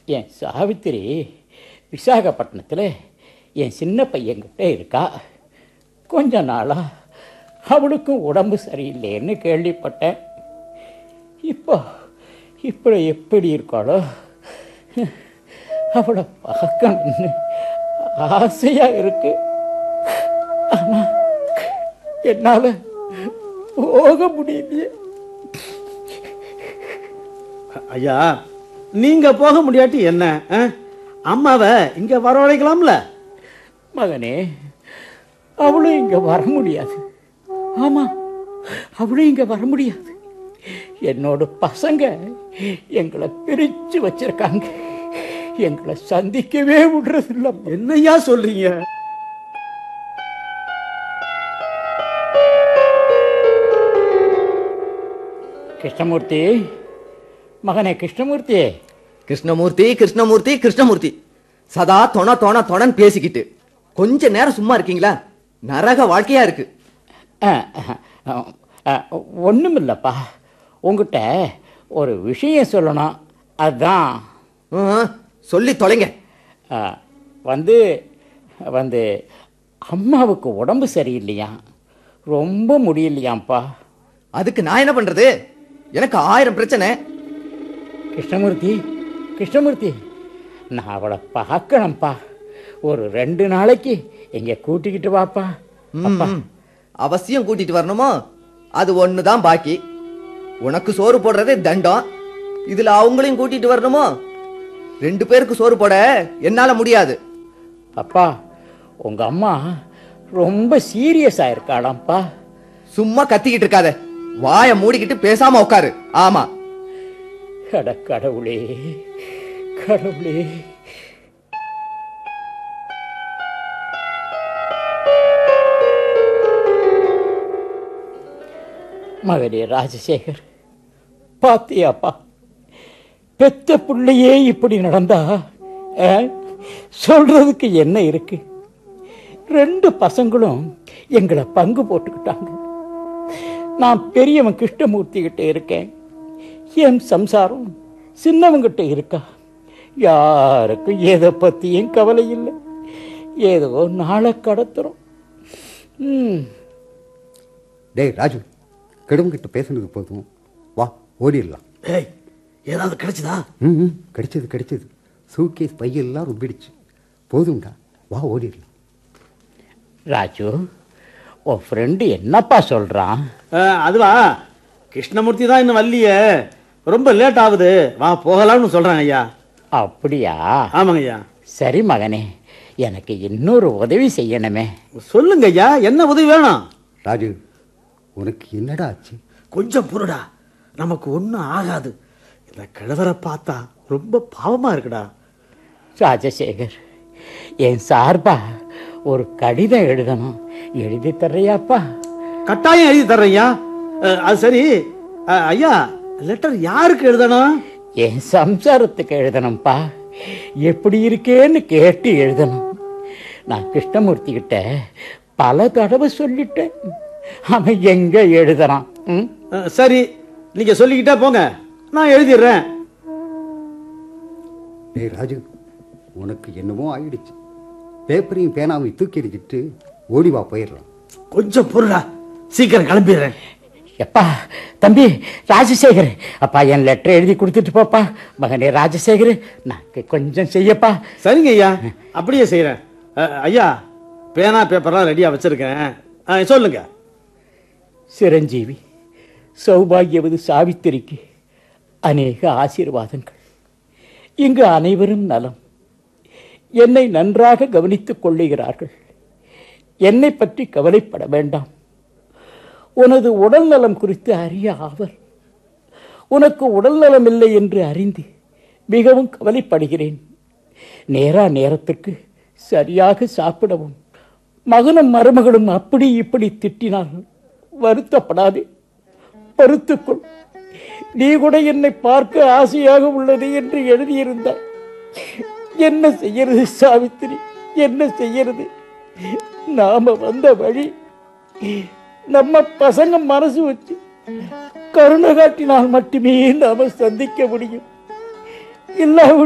என் சாவித்திரி விசாகப்பட்டினத்தில் என் சின்ன பையன்கிட்ட இருக்கா கொஞ்ச நாளா அவளுக்கும் உடம்பு சரியில்லைன்னு கேள்விப்பட்டேன் இப்போ இப்போ எப்படி இருக்காளோ அவளை பார்க்கணும்னு ஆசையாக இருக்கு ஆனால் என்னால் போக முடியலையே ஐயா நீங்க போக முடியாட்டி என்ன ஆ? அம்மாவை இங்க வரவழைக்கலாம்ல மகனே அவளும் இங்கே வர முடியாது ஆமாம் அவளும் இங்கே வர முடியாது என்னோட பசங்க எங்களை பிரித்து வச்சிருக்காங்க எங்களை சந்திக்கவே விடுறதில்ல என்னய்யா சொல்றீங்க கிருஷ்ணமூர்த்தி மகனே கிருஷ்ணமூர்த்தி கிருஷ்ணமூர்த்தி கிருஷ்ணமூர்த்தி கிருஷ்ணமூர்த்தி சதா தொண தொண தொணன்னு பேசிக்கிட்டு கொஞ்ச நேரம் சும்மா இருக்கீங்களா நரக வாழ்க்கையா இருக்கு ஒன்றும் இல்லைப்பா உங்ககிட்ட ஒரு விஷயம் சொல்லணும் அதுதான் ஆ, சொல்லி தொலைங்க ஆ, வந்து வந்து அம்மாவுக்கு உடம்பு சரியில்லையா ரொம்ப முடியலையாம்ப்பா அதுக்கு நான் என்ன பண்றது எனக்கு ஆயிரம் பிரச்சனை கிருஷ்ணமூர்த்தி கிருஷ்ணமூர்த்தி நான் அவளை பார்க்கணும்ப்பா ஒரு ரெண்டு நாளைக்கு இங்கே கூட்டிக்கிட்டு வாப்பா அப்பா ம், அவசியம் கூட்டிட்டு வரணுமோ அது ஒண்ணுதான் பாக்கி உனக்கு சோறு போடுறதே தண்டம் இதுல அவங்களையும் கூட்டிட்டு வரணுமோ ரெண்டு பேருக்கு சோறு போட என்னால முடியாது அப்பா உங்க அம்மா ரொம்ப சீரியஸாக இருக்காளாம்ப்பா சும்மா கத்திக்கிட்டு இருக்காத வாயை மூடிக்கிட்டு பேசாம உட்காரு ஆமா அட கடவுளே கடவுளே மகனே ராஜசேகர் பாத்தியாப்பா பெத்த பிள்ளையே இப்படி நடந்தா ஆ? சொல்றதுக்கு என்ன இருக்கு ரெண்டு பசங்களும் எங்களை பங்கு போட்டுக்கிட்டாங்க நான் பெரியவன் கிருஷ்ணமூர்த்தி கிட்ட இருக்கேன் என் சம்சாரம் சின்னவங்கிட்ட இருக்கா யாருக்கும் எதை பற்றியும் கவலை இல்லை ஏதோ நாளை கடத்துறோம் ம் டேய் ராஜு கிட்ட பேசுனது போதும் வா ஓடிடலாம் ஏய் ஏதாவது கிடைச்சதா ம் ம், கிடைச்சது கிடைச்சது சூட்கேஸ் பையெல்லாம் ரொம்பிடுச்சு போதும்டா வா ஓடிடலாம் ராஜு உன் ஃப்ரெண்டு என்னப்பா சொல்கிறான் ஆ, அதுவா கிருஷ்ணமூர்த்தி தான் இன்னும் வரலையே ரொம்ப லேட் ஆகுது வா போகலாம்னு சொல்றாங்க ஐயா அப்படியா ஆமாங்க ஐயா சரி மகனே எனக்கு இன்னொரு உதவி செய்யணுமே சொல்லுங்க ஐயா என்ன உதவி வேணும் ராஜு உனக்கு என்னடா ஆச்சு கொஞ்சம் பொருடா நமக்கு ஒன்றும் ஆகாது இந்த கிழவரை பார்த்தா ரொம்ப பாவமா இருக்குடா ராஜசேகர் என் சார்பா ஒரு கடிதம் எழுதணும் எழுதி தர்றியாப்பா கட்டாயம் எழுதி தர்றேன் ஐயா அஹ், அது சரி அஹ், ஐயா லெட்டர் யாருக்கு எழுதணும் என் சம்சாரத்துக்கு எழுதணும்ப்பா எப்படி இருக்கேன்னு கேட்டு எழுதணும் நான் கிருஷ்ணமூர்த்தி கிட்ட பல தடவை சொல்லிட்டேன் அவன் எங்க எழுதுறான் ம்? அஹ், சரி நீங்க சொல்லிக்கிட்டே போங்க நான் எழுதிடுறேன் டேய் ராஜு உனக்கு என்னமோ ஆயிடுச்சு பேப்பரையும் பேனாவையும் தூக்கி எறிஞ்சிட்டு ஓடி வா போயிடலாம் கொஞ்சம் பொருடா சீக்கிரம் கிளம்பிடுறேன் எப்பா தம்பி ராஜசேகர் அப்பா என் லெட்டர் எழுதி கொடுத்துட்டு போப்பா மகனே ராஜசேகர் நான் கொஞ்சம் செய்யப்பா சரிங்க ஐயா அப்படியே செய்கிறேன் ஐயா பேனா பேப்பர்லாம் ரெடியாக வச்சுருக்கேன் அஹ், சொல்லுங்க சிரஞ்சீவி சௌபாகியவது சாவித்திரிக்கு அநேக ஆசீர்வாதங்கள் இங்கு அனைவரும் நலம் என்னை நன்றாக கவனித்துக் கொள்ளுகிறார்கள் என்னை பற்றி கவலைப்பட வேண்டாம் உனது உடல் நலம் குறித்து அறிய ஆவல் உனக்கு உடல் நலம் இல்லை என்று அறிந்து மிகவும் கவலைப்படுகிறேன் நேரா நேரத்துக்கு சரியாக சாப்பிடவும் மகனும் மருமகளும் அப்படி இப்படி திட்டினார்கள் வருத்தப்படாதே பொறுத்துக்கொள் நீ கூட என்னை பார்க்க ஆசையாக உள்ளது என்று எழுதியிருந்தாய் என்ன செய்யறது சாவித்திரி என்ன செய்யறது நாம வந்த வழி நம்ம பசங்க மனசு வச்சு கருணை காட்டினால் மட்டுமே நாம சந்திக்க முடியும் இல்லாவிட்டால்